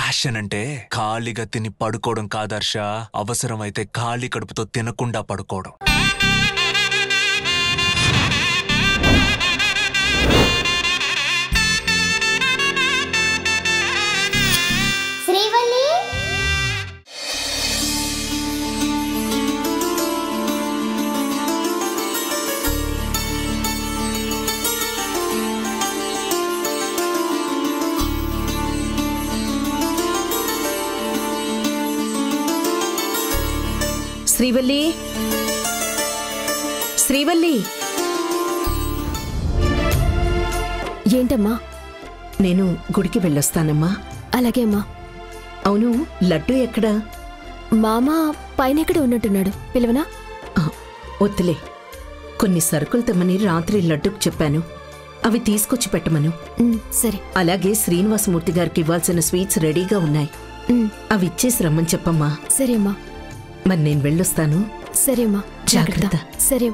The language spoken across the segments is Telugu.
ఫ్యాషన్ అంటే ఖాళీగా తిని పడుకోవడం కాదర్ష అవసరమైతే ఖాళీ కడుపుతో తినకుండా పడుకోవడం శ్రీవల్లి శ్రీవల్లి శ్రీవల్లి ఏంటమ్మా నేను గుడికి వెళ్ళొస్తానమ్మా అలాగే అమ్మా అవును లడ్డు ఎక్కడా మామ పైన ఎక్కడ ఉన్నట్టున్నాడు పిలవనా ఆ, వద్దులే కొన్ని సరుకులు తెమ్మని రాత్రి లడ్డుకు చెప్పాను అవి తీసుకొచ్చి పెట్టమను ఉమ్, సరే అలాగే శ్రీనివాసమూర్తి గారికి ఇవ్వాల్సిన స్వీట్స్ రెడీగా ఉన్నాయి ఉమ్, అవి ఇచ్చేసి రమ్మని చెప్పమ్మా సరే అమ్మా మరి నేను వెళ్ళొస్తాను సరే అమ్మా జాగ్రత్త జాగ్రత్త. సరే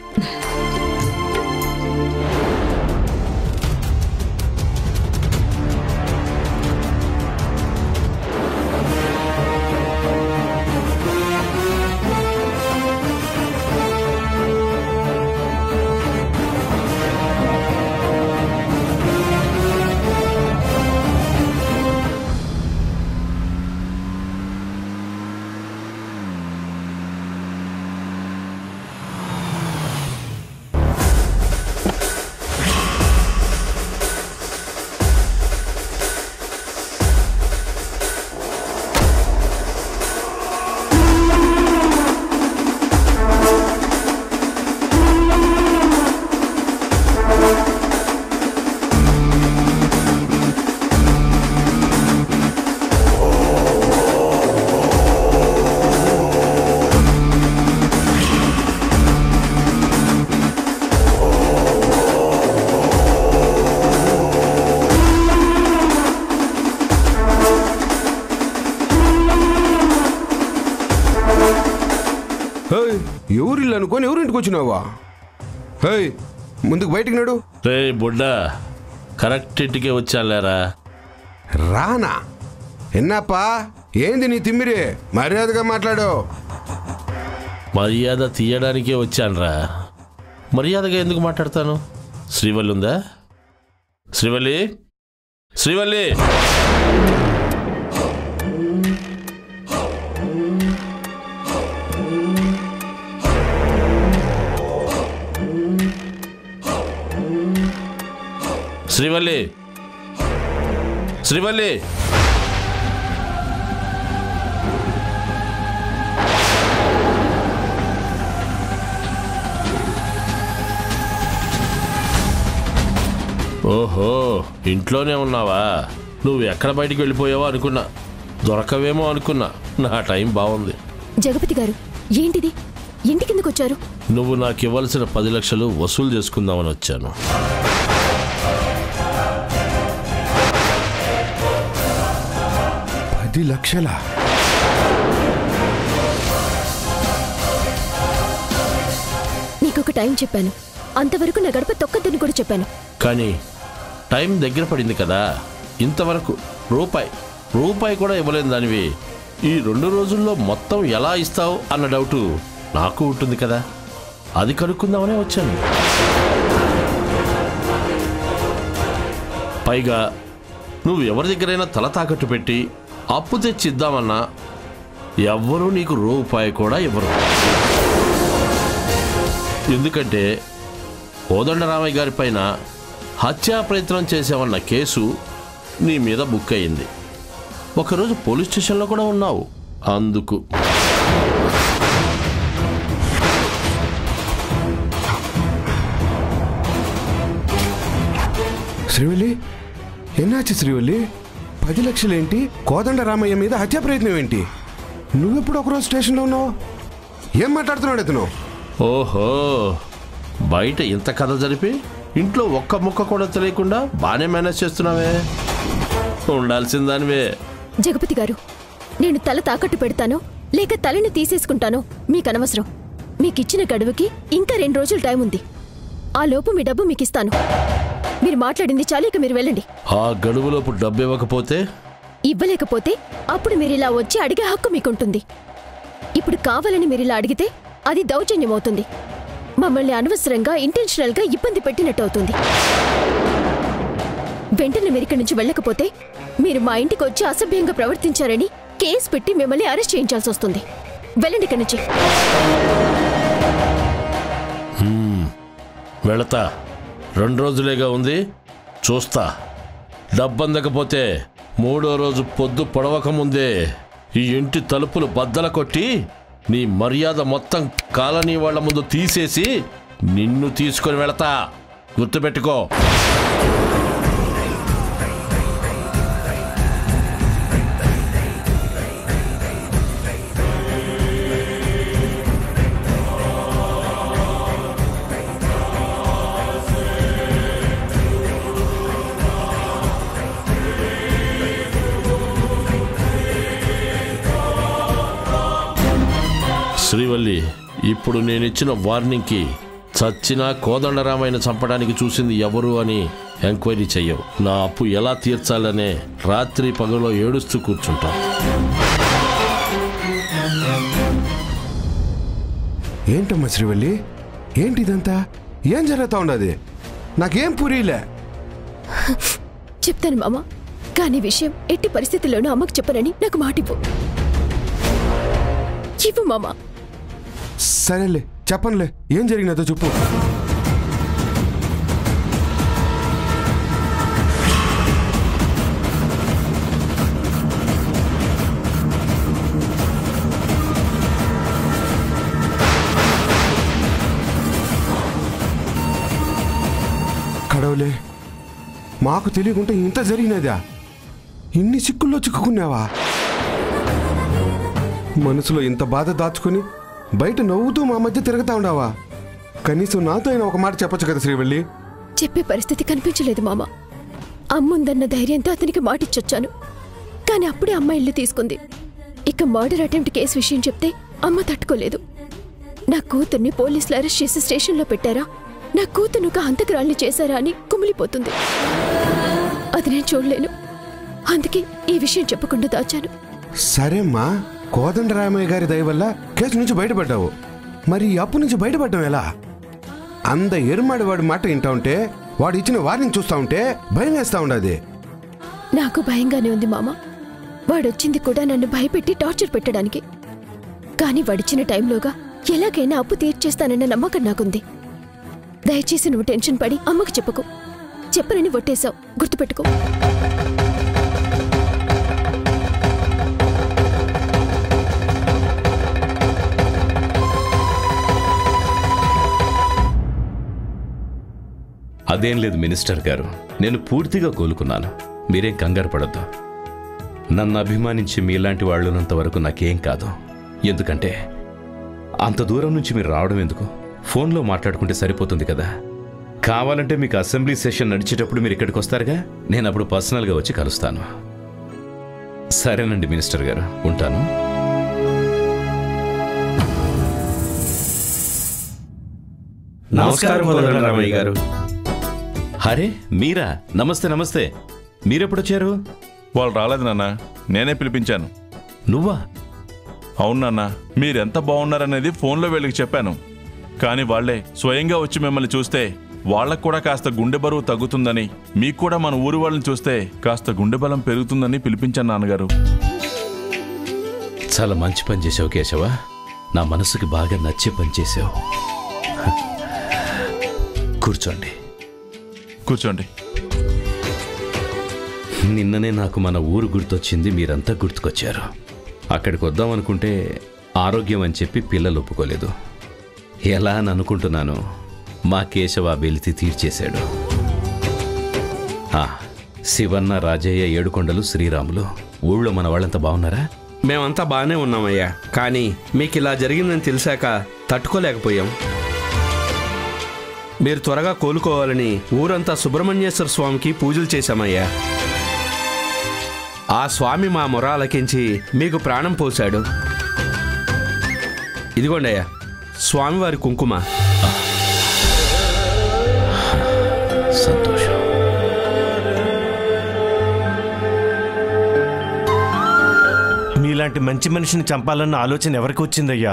హేయ్ ఎవరిల్లు అనుకొని ఎవరింటికి వచ్చినావా హేయ్ ముందుకు బయటికి నడు రే బుడ్డా కరెక్ట్ ఇంటికే వచ్చాలేరా రానా ఎన్నాపా ఏంది నీ తిమ్మిరి మర్యాదగా మాట్లాడు మర్యాద తీయడానికే వచ్చానురా మర్యాదగా ఎందుకు మాట్లాడతాను శ్రీవల్లి ఉందా శ్రీవల్లి శ్రీవల్లి శ్రీవల్లి శ్రీవల్లి ఓహో ఇంట్లోనే ఉన్నావా నువ్వు ఎక్కడ బయటికి వెళ్ళిపోయావో అనుకున్నా దొరకవేమో అనుకున్నా నా టైం బాగుంది జగపతి గారు ఏంటిది ఇంటి కిందకు వచ్చారు నువ్వు నాకు ఇవ్వాల్సిన పది లక్షలు వసూలు చేసుకుందామని వచ్చాను పది లక్షల నీకొక టైం చెప్పాను అంతవరకు నా గడప తొక్కద్దని కూడా చెప్పాను కానీ టైం దగ్గర పడింది కదా ఇంతవరకు రూపాయి రూపాయి కూడా ఇవ్వలేని దానివి ఈ రెండు రోజుల్లో మొత్తం ఎలా ఇస్తావు అన్న డౌటు నాకు ఉంటుంది కదా అది కనుక్కుందామనే వచ్చాను పైగా నువ్వు ఎవరి దగ్గరైనా తల తాకట్టు పెట్టి అప్పు తెచ్చి ఇద్దామన్నా ఎవ్వరూ నీకు రూపాయి కూడా ఇవ్వరు ఎందుకంటే కోదండరామయ్య గారి పైన హత్యా ప్రయత్నం చేసావన్న కేసు నీ మీద బుక్ అయింది ఒకరోజు పోలీస్ స్టేషన్లో కూడా ఉన్నావు అందుకు శ్రీవల్లి ఎన్నాచి శ్రీవల్లి పది లక్షలేంటి కోదండ రామయ్య మీద హత్యా ప్రయత్నం ఏంటి నువ్వెప్పుడు ఒకరోజు స్టేషన్లో ఉన్నావు ఏం మాట్లాడుతున్నాడు ఇతను ఓహో బయట ఇంత కథ జరిపి ఇంట్లో ఒక్క ముక్క కూడా తెలియకుండా బాగానే మేనేజ్ చేస్తున్నావే ఉండాల్సిన దానివే జగపతి గారు నేను తల తాకట్టు పెడతానో లేక తలని తీసేసుకుంటానో మీకు అనవసరం మీకిచ్చిన గడువుకి ఇంకా రెండు రోజులు టైం ఉంది ఆ లోపు మీ డబ్బు మీకు ఇస్తాను మీరు మాట్లాడింది చాలు ఇక మీరు వెళ్ళండి ఆ గడువులోపు డబ్బు ఇవ్వకపోతే ఇవ్వలేకపోతే అప్పుడు మీరిలా వచ్చి అడిగే హక్కు మీకుంటుంది ఇప్పుడు కావాలని మీరిలా అడిగితే అది దౌర్జన్యమవుతుంది మమ్మల్ని అనవసరంగా ఇంటెన్షనల్గా ఇబ్బంది పెట్టినట్టు అవుతుంది వెంటనే మీరు ఇక్కడి నుంచి వెళ్ళకపోతే మీరు మా ఇంటికి వచ్చి అసభ్యంగా ప్రవర్తించారని కేసు పెట్టి మిమ్మల్ని అరెస్ట్ చేయించాల్సి వస్తుంది వెళ్ళండి ఇక్కడి నుంచి వెళతా రెండు రోజులేగా ఉంది చూస్తా డబ్బందకపోతే మూడో రోజు పొద్దు పొడవక ముందే ఈ ఇంటి తలుపులు బద్దల కొట్టి నీ మర్యాద మొత్తం కాలనీ వాళ్ళ ముందు తీసేసి నిన్ను తీసుకొని వెళతా గుర్తుపెట్టుకో శ్రీవల్లి ఇప్పుడు నేనిచ్చిన వార్నింగ్కి చచ్చినా కోదండరామైన చంపడానికి చూసింది ఎవరు అని ఎంక్వైరీ చెయ్యవు నా అప్పు ఎలా తీర్చాలనే రాత్రి పగలో ఏడుస్తూ కూర్చుంటాం ఏంటమ్మా శ్రీవల్లి ఏంటి ఇదంతా ఏం జరుగుతా ఉండదు నాకేం పురీలే చెప్తాను మామ కానీ విషయం ఎట్టి పరిస్థితుల్లోనూ అమ్మకు చెప్పనని నాకు మాటివ్వు ఇవ్వు మామ సరేలే చెప్పనులే ఏం జరిగినదో చెప్పు కడవలే మాకు తెలియకుండా ఇంత జరిగినదా ఇన్ని చిక్కుల్లో చిక్కుకున్నావా మనసులో ఇంత బాధ దాచుకుని బయట నవ్వుతూ మా మధ్య తిరుగుతా ఉండవా కనీసం నాతో అయినా ఒక మాట చెప్పొచ్చు కదా శ్రీవల్లి చెప్పే పరిస్థితి కనిపించలేదు మామ అమ్ముందన్న ధైర్యంతో అతనికి మాటిచ్చొచ్చాను కానీ అప్పుడే అమ్మ ఇల్లు తీసుకుంది ఇక మర్డర్ అటెంప్ట్ కేసు విషయం చెప్తే అమ్మ తట్టుకోలేదు నా కూతుర్ని పోలీసులు అరెస్ట్ చేసి స్టేషన్లో పెట్టారా నా కూతురు ఒక హంతకురాల్ని చేశారా అని కుమిలిపోతుంది అది నేను చూడలేను అందుకే ఈ విషయం చెప్పకుండా దాచాను సరేమ్మా కోదండరామయ్య గారి దయ వల్ల కేసు నుంచి బయటపడ్డావు మరి ఈ అప్పు నుంచి బయటపడ్డం ఎలా అంద ఎరుమాడి వాడి మాట వింటా ఉంటే వాడు ఇచ్చిన వారిని చూస్తా ఉంటే భయం వేస్తా ఉండదు నాకు భయంగానే ఉంది మామ వాడొచ్చింది కూడా నన్ను భయపెట్టి టార్చర్ పెట్టడానికి కానీ వాడిచ్చిన టైంలోగా ఎలాగైనా అప్పు తీర్చేస్తానన్న నమ్మకం నాకుంది దయచేసి నువ్వు టెన్షన్ పడి అమ్మకు చెప్పకు చెప్పనని ఒట్టేశావు గుర్తుపెట్టుకో అదేం లేదు మినిస్టర్ గారు నేను పూర్తిగా కోలుకున్నాను మీరేం కంగారు పడద్దు నన్ను అభిమానించి మీలాంటి వాళ్ళున్నంత వరకు నాకేం కాదు ఎందుకంటే అంత దూరం నుంచి మీరు రావడం ఎందుకు ఫోన్లో మాట్లాడుకుంటే సరిపోతుంది కదా కావాలంటే మీకు అసెంబ్లీ సెషన్ నడిచేటప్పుడు మీరు ఇక్కడికి వస్తారుగా నేను అప్పుడు పర్సనల్గా వచ్చి కలుస్తాను సరేనండి మినిస్టర్ గారు ఉంటాను నమస్కారం కోదండరామయ్య గారు హరే మీరా నమస్తే నమస్తే మీరెప్పుడొచ్చారు వాళ్ళు రాలేదు నాన్న నేనే పిలిపించాను నువ్వా అవును నాన్న మీరెంత బాగున్నారనేది ఫోన్లో వీళ్ళకి చెప్పాను కానీ వాళ్ళే స్వయంగా వచ్చి మిమ్మల్ని చూస్తే వాళ్ళకు కూడా కాస్త గుండె బరువు తగ్గుతుందని మీకు కూడా మన ఊరి వాళ్ళని చూస్తే కాస్త గుండె బలం పెరుగుతుందని పిలిపించాను నాన్నగారు చాలా మంచి పని చేసావు కేశవ నా మనసుకి బాగా నచ్చే పని చేసావు కూర్చోండి కూర్చోండి నిన్ననే నాకు మన ఊరు గుర్తొచ్చింది మీరంతా గుర్తుకొచ్చారు అక్కడికి వద్దాం అనుకుంటే ఆరోగ్యం అని చెప్పి పిల్లలు ఒప్పుకోలేదు ఎలా అని అనుకుంటున్నాను మా కేశవ బెలితి తీర్చేశాడు ఆ, శివన్న రాజయ్య ఏడుకొండలు శ్రీరాములు ఊళ్ళో మన వాళ్ళంతా బాగున్నారా మేమంతా బాగానే ఉన్నామయ్యా కానీ మీకు ఇలా జరిగిందని తెలిసాక తట్టుకోలేకపోయాం మీరు త్వరగా కోలుకోవాలని ఊరంతా సుబ్రహ్మణ్యేశ్వర స్వామికి పూజలు చేశామయ్యా ఆ స్వామి మా మొర ఆలకించి మీకు ప్రాణం పోశాడు ఇదిగోండి అయ్యా స్వామివారి కుంకుమ సంతోషం మీలాంటి మంచి మనిషిని చంపాలన్న ఆలోచన ఎవరికి వచ్చిందయ్యా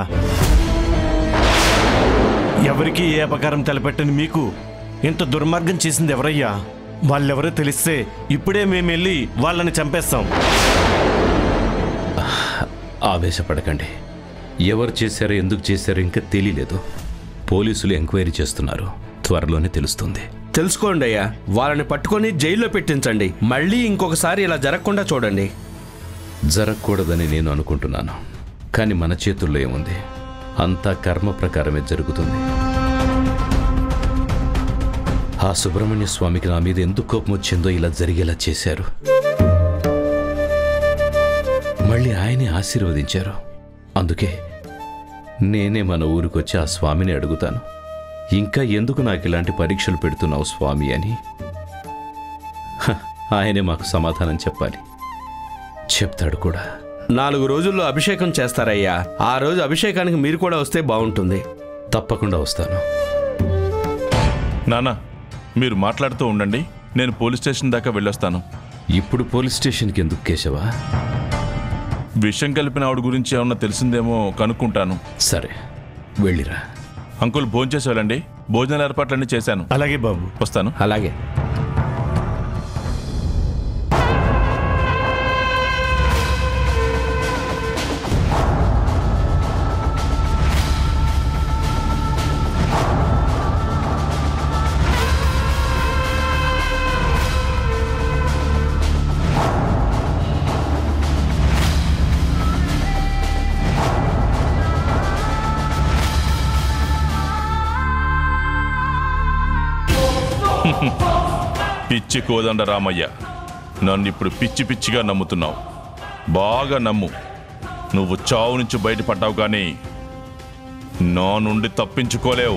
ఎవరికి ఏ అపకారం తలపెట్టని మీకు ఇంత దుర్మార్గం చేసింది ఎవరయ్యా వాళ్ళెవరో తెలిస్తే ఇప్పుడే మేము వెళ్ళి వాళ్ళని చంపేస్తాం ఆవేశపడకండి ఎవరు చేశారో ఎందుకు చేశారో ఇంకా తెలియలేదు పోలీసులు ఎంక్వైరీ చేస్తున్నారు త్వరలోనే తెలుస్తుంది తెలుసుకోండి అయ్యా వాళ్ళని పట్టుకొని జైల్లో పెట్టించండి మళ్ళీ ఇంకొకసారి ఇలా జరగకుండా చూడండి జరగకూడదని నేను అనుకుంటున్నాను కానీ మన చేతుల్లో ఏముంది అంతా కర్మ ప్రకారమే జరుగుతుంది ఆ సుబ్రహ్మణ్య స్వామికి నా మీద ఎందుకు కోపం వచ్చిందో ఇలా జరిగేలా చేశారు మళ్ళీ ఆయనే ఆశీర్వదించారు అందుకే నేనే మన ఊరికొచ్చి ఆ స్వామిని అడుగుతాను ఇంకా ఎందుకు నాకు ఇలాంటి పరీక్షలు పెడుతున్నావు స్వామి అని హ, ఆయనే మాకు సమాధానం చెప్పాలి చెప్తాడు కూడా నాలుగు రోజుల్లో అభిషేకం చేస్తారయ్యా ఆ రోజు అభిషేకానికి మీరు కూడా వస్తే బాగుంటుంది తప్పకుండా వస్తాను నానా మీరు మాట్లాడుతూ ఉండండి నేను పోలీస్ స్టేషన్ దాకా వెళ్ళొస్తాను ఇప్పుడు పోలీస్ స్టేషన్కి ఎందుకు కేశవా విషం కలిపిన ఆవిడ గురించి ఏమన్నా తెలిసిందేమో కనుక్కుంటాను సరే వెళ్ళిరా అంకుల్ భోంచేసి వెళ్ళండి భోజనాల ఏర్పాట్లన్నీ చేశాను అలాగే బాబు వస్తాను అలాగే పిచ్చి కోదండ రామయ్య నన్ను ఇప్పుడు పిచ్చి పిచ్చిగా నమ్ముతున్నావు బాగా నమ్ము నువ్వు చావు నుంచి బయటపడ్డావు కానీ నా నుండి తప్పించుకోలేవు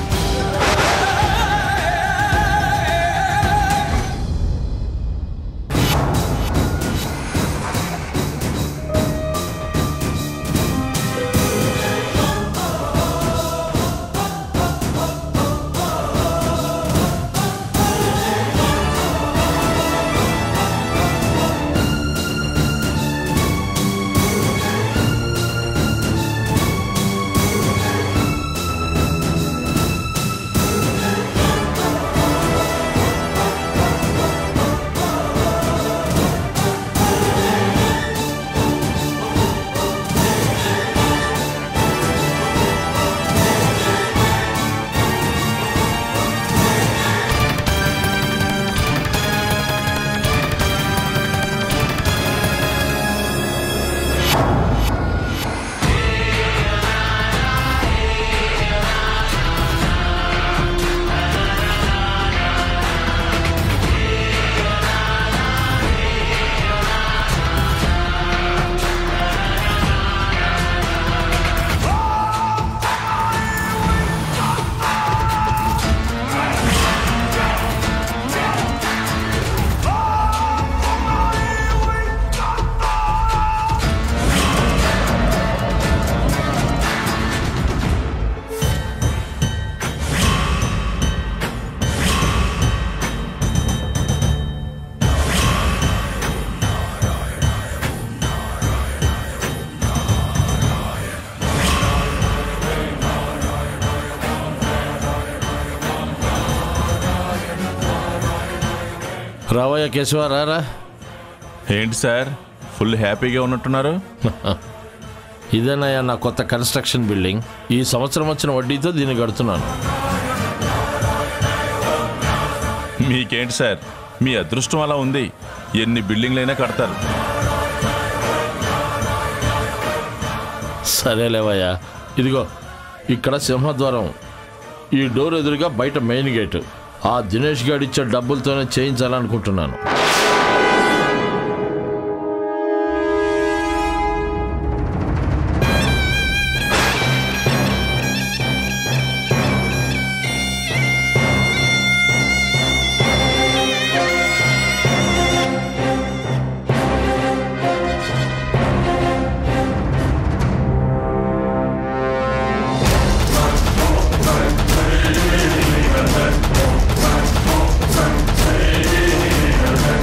రావయ్య కేశవ రారా ఏంటి సార్ ఫుల్ హ్యాపీగా ఉన్నట్టున్నారు ఇదేనయ్యా నా కొత్త కన్స్ట్రక్షన్ బిల్డింగ్ ఈ సంవత్సరం వచ్చిన వడ్డీతో దీన్ని కడుతున్నాను మీకేంటి సార్ మీ అదృష్టం అలా ఉంది ఎన్ని బిల్డింగ్లైనా కడతారు సరేలేవయ్యా ఇదిగో ఇక్కడ సింహద్వారం ఈ డోర్ ఎదురుగా బయట మెయిన్ గేట్ ఆ దినేష్ గారు ఇచ్చే డబ్బులతోనే చేయించాలనుకుంటున్నాను Hey!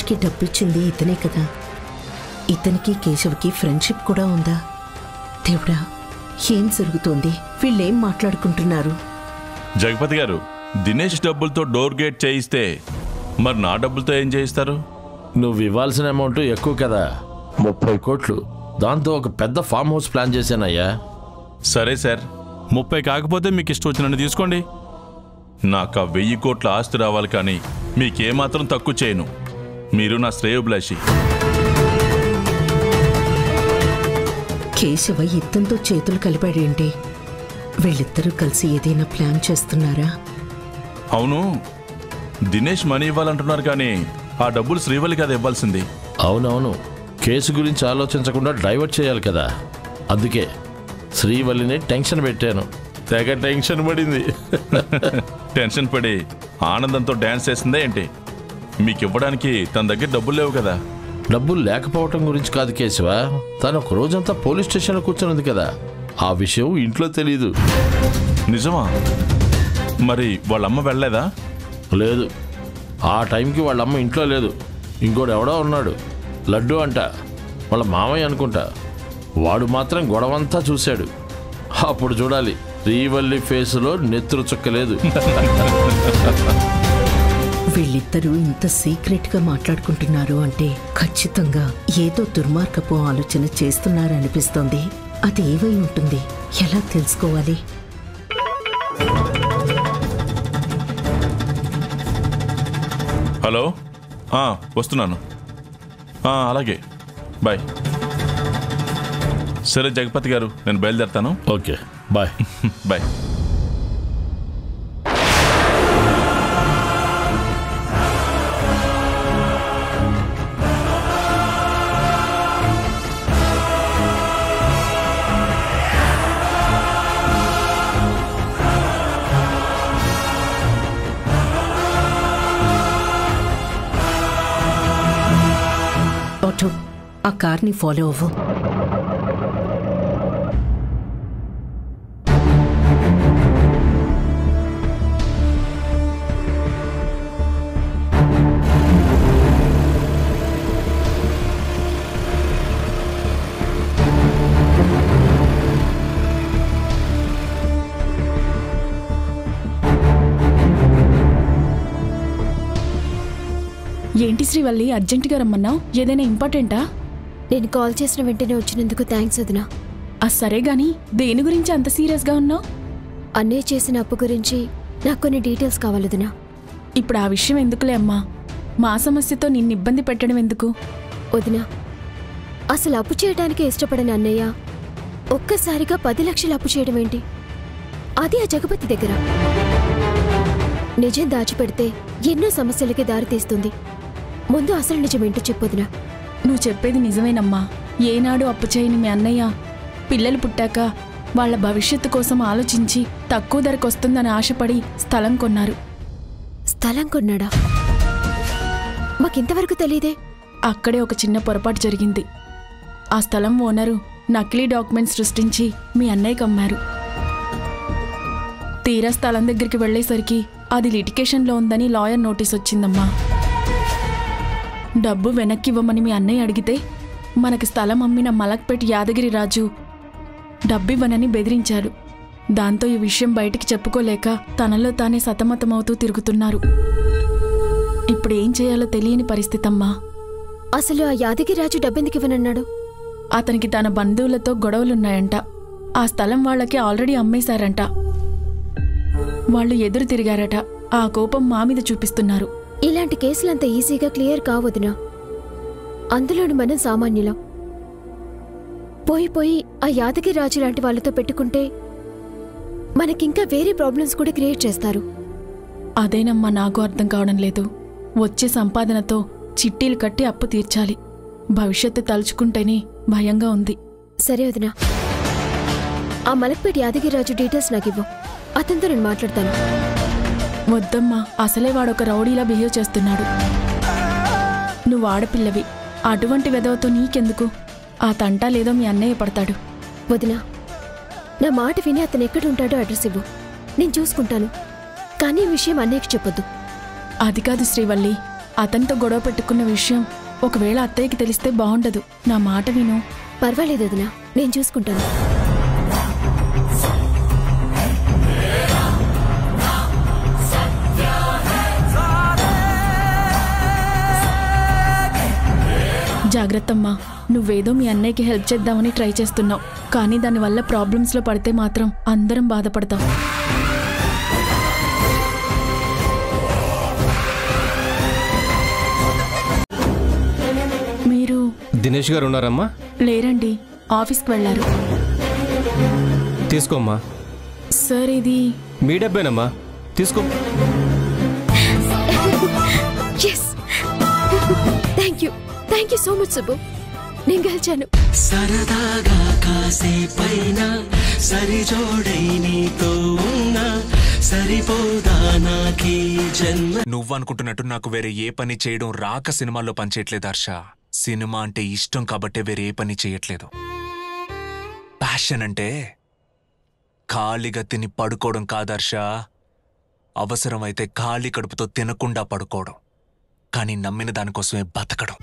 దినేష్కి డబ్బిచ్చింది ఇతనే కదా ఇతనికి కేశవ్కి ఫ్రెండ్షిప్ కూడా ఉందా దేవుడా ఏం జరుగుతోంది వీళ్ళేం మాట్లాడుకుంటున్నారు జగపతి గారు దినేష్ డబ్బులతో డోర్ గేట్ చేయిస్తే మరి నా డబ్బులతో ఏం చేయిస్తారు నువ్వు ఇవ్వాల్సిన అమౌంట్ ఎక్కువ కదా ముప్పై కోట్లు దాంతో ఒక పెద్ద ఫామ్ హౌస్ ప్లాన్ చేశానయ్యా సరే సార్ ముప్పై కాకపోతే మీకు ఇష్టం వచ్చినట్టు తీసుకోండి నాకు ఆ వెయ్యి కోట్ల ఆస్తి రావాలి కానీ మీకేమాత్రం తక్కువ చేయను మీరు నా శ్రేయోభిలాషి కేశవ ఇత్తంతో చేతులు కలిపాడేంటి వీళ్ళిద్దరూ కలిసి ఏదైనా ప్లాన్ చేస్తున్నారా అవును దినేష్ మనీ ఇవ్వాలంటున్నారు కానీ ఆ డబ్బులు శ్రీవల్లికి అది ఇవ్వాల్సింది అవునవును కేసు గురించి ఆలోచించకుండా డైవర్ట్ చేయాలి కదా అందుకే శ్రీవల్లిని టెన్షన్ పెట్టాను తెగ టెన్షన్ పడింది టెన్షన్ పడి ఆనందంతో డ్యాన్స్ చేసిందే ఏంటి మీకు ఇవ్వడానికి తన దగ్గర డబ్బులు లేవు కదా డబ్బులు లేకపోవటం గురించి కాదు కేశవ తను ఒక రోజంతా పోలీస్ స్టేషన్లో కూర్చున్నది కదా ఆ విషయం ఇంట్లో తెలియదు నిజమా మరి వాళ్ళమ్మ వెళ్ళలేదా లేదు ఆ టైంకి వాళ్ళ అమ్మ ఇంట్లో లేదు ఇంకోడు ఎవడో ఉన్నాడు లడ్డు అంట వాళ్ళ మామయ్య అనుకుంటా వాడు మాత్రం గొడవంతా చూశాడు అప్పుడు చూడాలి శ్రీవల్లి ఫేసులో నెత్తురు చుక్కలేదు వీళ్ళిద్దరూ ఇంత సీక్రెట్ గా మాట్లాడుకుంటున్నారు అంటే ఖచ్చితంగా ఏదో దుర్మార్గపు ఆలోచన చేస్తున్నారనిపిస్తోంది అది ఏవై ఉంటుంది ఎలా తెలుసుకోవాలి హలో ఆ, వస్తున్నాను ఆ, అలాగే బాయ్ సరే జగపతి గారు నేను బయలుదేరుతాను ఓకే బాయ్ బాయ్ ఆటో ఆ కార్ని ఫాలో అవ్వు ఏంటి శ్రీవల్లి అర్జెంటుగా రమ్మన్నావు ఏదైనా ఇంపార్టెంటా నేను కాల్ చేసిన వెంటనే వచ్చినందుకు థ్యాంక్స్ వదినా ఆ సరే గాని దేని గురించి అంత సీరియస్గా ఉన్నావు అన్నయ్య చేసిన అప్పు గురించి నాకు కొన్ని డీటెయిల్స్ కావాలి వదినా ఇప్పుడు ఆ విషయం ఎందుకులే అమ్మా మా సమస్యతో నిన్ను ఇబ్బంది పెట్టడం ఎందుకు వదినా అసలు అప్పు చేయడానికి ఇష్టపడని అన్నయ్య ఒక్కసారిగా పది లక్షలు అప్పు చేయడం ఏంటి అది ఆ జగపతి దగ్గర నిజం దాచిపెడితే ఎన్నో సమస్యలకి దారితీస్తుంది ముందు అసలు నిజం ఏంటో చెప్పొదినా నువ్వు చెప్పేది నిజమేనమ్మా ఏనాడు అప్పు చేయని మీ అన్నయ్య పిల్లలు పుట్టాక వాళ్ళ భవిష్యత్తు కోసం ఆలోచించి తక్కువ ధరకు వస్తుందని ఆశపడి స్థలం కొన్నారు స్థలం కొన్నాడా మాకింతవరకు తెలియదే అక్కడే ఒక చిన్న పొరపాటు జరిగింది ఆ స్థలం ఓనరు నకిలీ డాక్యుమెంట్స్ సృష్టించి మీ అన్నయ్యకి అమ్మారు తీరా స్థలం దగ్గరికి వెళ్ళేసరికి అది లిటికేషన్లో ఉందని లాయర్ నోటీస్ వచ్చిందమ్మా డబ్బు వెనక్కి ఇవ్వమని మీ అన్నయ్య అడిగితే మనకి స్థలం అమ్మిన మలక్పేట్ యాదగిరి రాజు డబ్బివ్వనని బెదిరించాడు దాంతో ఈ విషయం బయటికి చెప్పుకోలేక తనలో తానే సతమతమవుతూ తిరుగుతున్నారు ఇప్పుడు ఏం చేయాలో తెలియని పరిస్థితమ్మా అసలు ఆ యాదగిరాజు డబ్బెందుకు ఇవ్వనన్నాడు అతనికి తన బంధువులతో గొడవలున్నాయంట ఆ స్థలం వాళ్ళకి ఆల్రెడీ అమ్మేశారంట వాళ్ళు ఎదురు తిరిగారట ఆ కోపం మా మీద చూపిస్తున్నారు ఇలాంటి కేసులంత ఈజీగా క్లియర్ కావద్దునా అందులోని మనం సామాన్యులం పోయి పోయి ఆ యాదగిరి రాజు లాంటి వాళ్ళతో పెట్టుకుంటే మనకింకా వేరే ప్రాబ్లమ్స్ కూడా క్రియేట్ చేస్తారు అదేనమ్మా నాకు అర్థం కావడం లేదు వచ్చే సంపాదనతో చిట్టీలు కట్టి అప్పు తీర్చాలి భవిష్యత్తు తలుచుకుంటేనే భయంగా ఉంది సరే వదినా ఆ మలక్పేట యాదగిరిరాజు డీటెయిల్స్ నాకు ఇవ్వు అతనితో నేను మాట్లాడతాను వద్దమ్మా అసలే వాడొక రౌడీలా బిహేవ్ చేస్తున్నాడు నువ్వు ఆడపిల్లవి అటువంటి వెధవతో నీకెందుకు ఆ తంటా లేదో మీ అన్నయ్య పడతాడు వదినా నా మాట విని అతను ఎక్కడ ఉంటాడో అడ్రస్ ఇవ్వు నేను చూసుకుంటాను కానీ ఈ విషయం అన్నయ్యకి చెప్పొద్దు అది కాదు శ్రీవల్లి అతనితో గొడవ పెట్టుకున్న విషయం ఒకవేళ అత్తయ్యకి తెలిస్తే బాగుండదు నా మాట విను పర్వాలేదు వదినా నేను చూసుకుంటాను జాగ్రత్తమ్మా నువ్వేదో మీ అన్నయ్యకి హెల్ప్ చేద్దామని ట్రై చేస్తున్నావు కానీ దానివల్ల ప్రాబ్లమ్స్లో పడితే మాత్రం అందరం బాధపడతాం మీరు దినేష్ గారు ఉన్నారమ్మా లేరండి ఆఫీస్కి వెళ్ళారు తీసుకోమ్మా సార్ ఇది మీ డబ్బేనమ్మా తీసుకో yes thank you thank you so much Subbu నేను గెలిచాను సరదాగా కాసేపైన సరిజోడై నీతో ఉన్నా సరిపోదా నాకీ జన్మ నువ్వనుకుంటున్నట్టు నాకు వేరే ఏ పని చేయడం రాక సినిమాల్లో పనిచేయట్లేదు హర్ష సినిమా అంటే ఇష్టం కాబట్టే వేరే ఏ పని చేయట్లేదు ప్యాషన్ అంటే ఖాళీగా తిని పడుకోవడం కాదు హర్ష అవసరమైతే ఖాళీ కడుపుతో తినకుండా పడుకోవడం కానీ నమ్మిన దానికోసమే బతకడం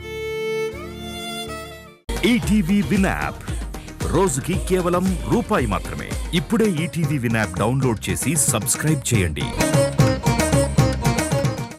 ఈటీవీ విన్ యాప్ రోజుకి కేవలం రూపాయి మాత్రమే ఇప్పుడే ఈటీవీ విన్ యాప్ డౌన్లోడ్ చేసి సబ్స్క్రైబ్ చేయండి